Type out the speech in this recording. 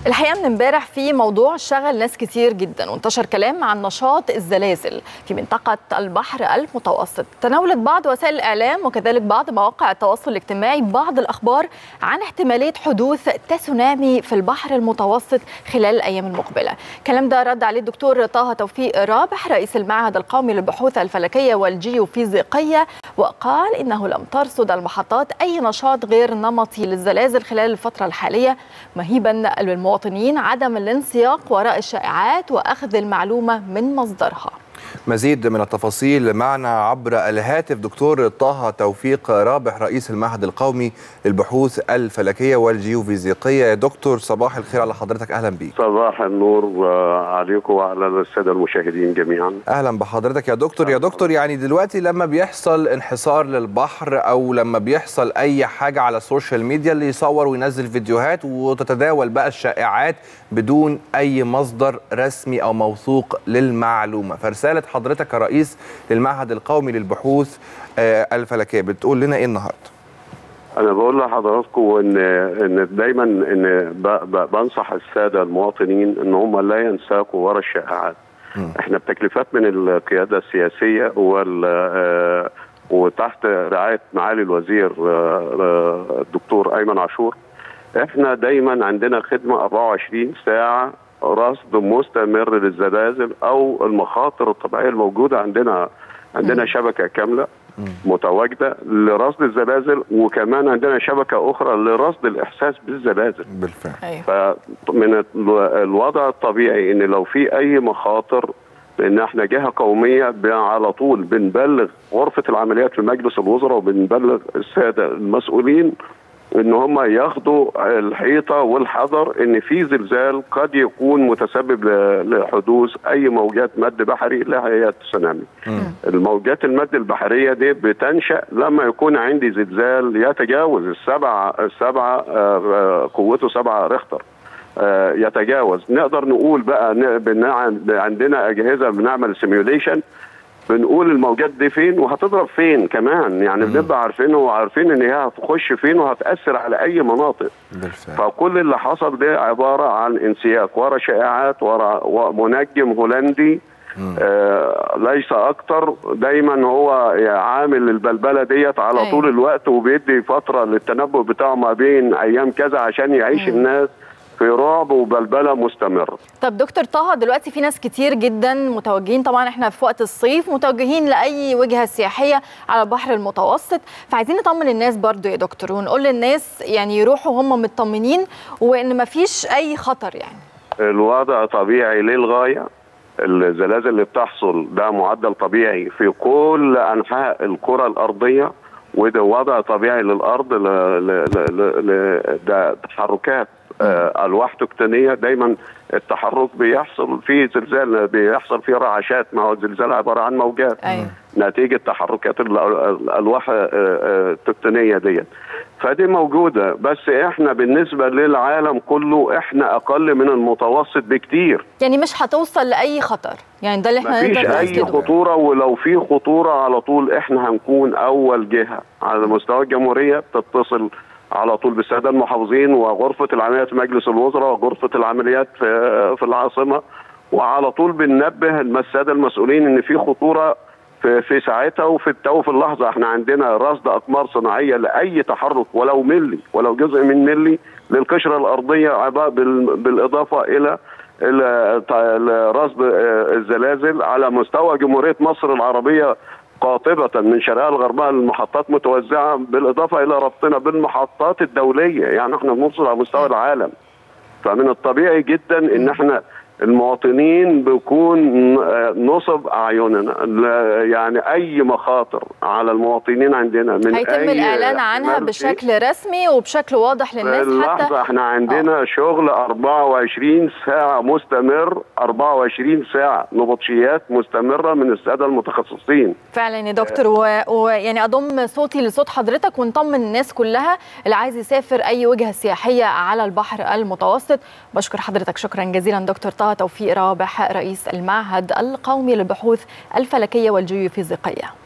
الحقيقه من امبارح في موضوع شغل ناس كتير جدا وانتشر كلام عن نشاط الزلازل في منطقه البحر المتوسط تناولت بعض وسائل الاعلام وكذلك بعض مواقع التواصل الاجتماعي بعض الاخبار عن احتماليه حدوث تسونامي في البحر المتوسط خلال الايام المقبله الكلام ده رد عليه الدكتور طه توفيق رابح رئيس المعهد القومي للبحوث الفلكيه والجيوفيزيقيه وقال انه لم ترصد المحطات اي نشاط غير نمطي للزلازل خلال الفتره الحاليه مهيبا للمواطنين عدم الانسياق وراء الشائعات واخذ المعلومه من مصدرها مزيد من التفاصيل معنا عبر الهاتف دكتور طه توفيق رابح رئيس المعهد القومي للبحوث الفلكيه والجيوفيزيقيه يا دكتور صباح الخير على حضرتك اهلا بيك صباح النور عليكم وعلى الساده المشاهدين جميعا اهلا بحضرتك يا دكتور يا دكتور يعني دلوقتي لما بيحصل انحسار للبحر او لما بيحصل اي حاجه على السوشيال ميديا اللي يصور وينزل فيديوهات وتتداول بقى الشائعات بدون اي مصدر رسمي او موثوق للمعلومه فرساله حضرتك كرئيس للمعهد القومي للبحوث الفلكيه بتقول لنا ايه النهارده انا بقول لحضراتكم ان ان دايما ان بنصح الساده المواطنين ان هم لا ينساقوا ورا الشائعات احنا بتكليفات من القياده السياسيه وال وتحت رعايه معالي الوزير الدكتور ايمن عاشور احنا دايما عندنا خدمه 24 ساعه رصد مستمر للزلازل او المخاطر الطبيعيه الموجوده عندنا عندنا شبكه كامله متواجده لرصد الزلازل وكمان عندنا شبكه اخرى لرصد الاحساس بالزلازل بالفعل فمن الوضع الطبيعي ان لو في اي مخاطر لان احنا جهه قوميه على طول بنبلغ غرفه العمليات في مجلس الوزراء وبنبلغ الساده المسؤولين ان هم ياخدوا الحيطه والحذر ان في زلزال قد يكون متسبب لحدوث اي موجات مد بحري لا هي تسونامي. الموجات المد البحريه دي بتنشا لما يكون عندي زلزال يتجاوز السبعه السبعه قوته سبعه ريختر. يتجاوز نقدر نقول بقى عندنا اجهزه بنعمل سيميوليشن بنقول الموجات دي فين وهتضرب فين كمان يعني بنبقى عارفين وعارفين ان هي هتخش فين وهتاثر على اي مناطق بالفعل. فكل اللي حصل ده عباره عن انسياق ورا شائعات ورا منجم هولندي آه ليس اكتر دايما هو عامل البلبله ديت على أي. طول الوقت وبيدي فتره للتنبؤ بتاعه ما بين ايام كذا عشان يعيش مم. الناس في رعب وبلبله مستمره. طب دكتور طه دلوقتي في ناس كتير جدا متوجهين طبعا احنا في وقت الصيف متوجهين لاي وجهه سياحيه على البحر المتوسط فعايزين نطمن الناس برضو يا دكتور ونقول للناس يعني يروحوا هم مطمنين وان ما فيش اي خطر يعني. الوضع طبيعي للغايه الزلازل اللي بتحصل ده معدل طبيعي في كل انحاء الكره الارضيه وده وضع طبيعي للارض ل... ل... ل... ل... ده تحركات آه الواح تكتونيه دايما التحرك بيحصل فيه زلزال بيحصل فيه رعشات ما هو الزلزال عباره عن موجات أيوة. نتيجه تحركات الالواح التكتونيه ديت فدي موجوده بس احنا بالنسبه للعالم كله احنا اقل من المتوسط بكتير يعني مش هتوصل لاي خطر يعني ده اللي احنا مفيش اي خطوره ولو في خطوره على طول احنا هنكون اول جهه على مستوى الجمهوريه بتتصل على طول بالساده المحافظين وغرفه العمليات في مجلس الوزراء وغرفه العمليات في في العاصمه وعلى طول بننبه الساده المسؤولين ان في خطوره في في ساعتها وفي التو في اللحظه احنا عندنا رصد اقمار صناعيه لاي تحرك ولو ملي ولو جزء من ملي للقشره الارضيه بالاضافه الى الى رصد الزلازل على مستوى جمهوريه مصر العربيه قاطبة من شرقها لغربها المحطات متوزعة بالإضافة إلى ربطنا بالمحطات الدولية يعني احنا بنوصل على مستوى العالم فمن الطبيعي جدا ان احنا المواطنين بيكون نصب اعيننا يعني اي مخاطر على المواطنين عندنا من هيتم أي الاعلان عنها بشكل رسمي وبشكل واضح للناس حتى حتى احنا عندنا أوه. شغل 24 ساعه مستمر 24 ساعه نبطشيات مستمره من الساده المتخصصين فعلا يا دكتور ويعني اضم صوتي لصوت حضرتك ونطمن الناس كلها اللي عايز يسافر اي وجهه سياحيه على البحر المتوسط بشكر حضرتك شكرا جزيلا دكتور طه توفيق رابح رئيس المعهد القومي للبحوث الفلكيه والجيوفيزيقيه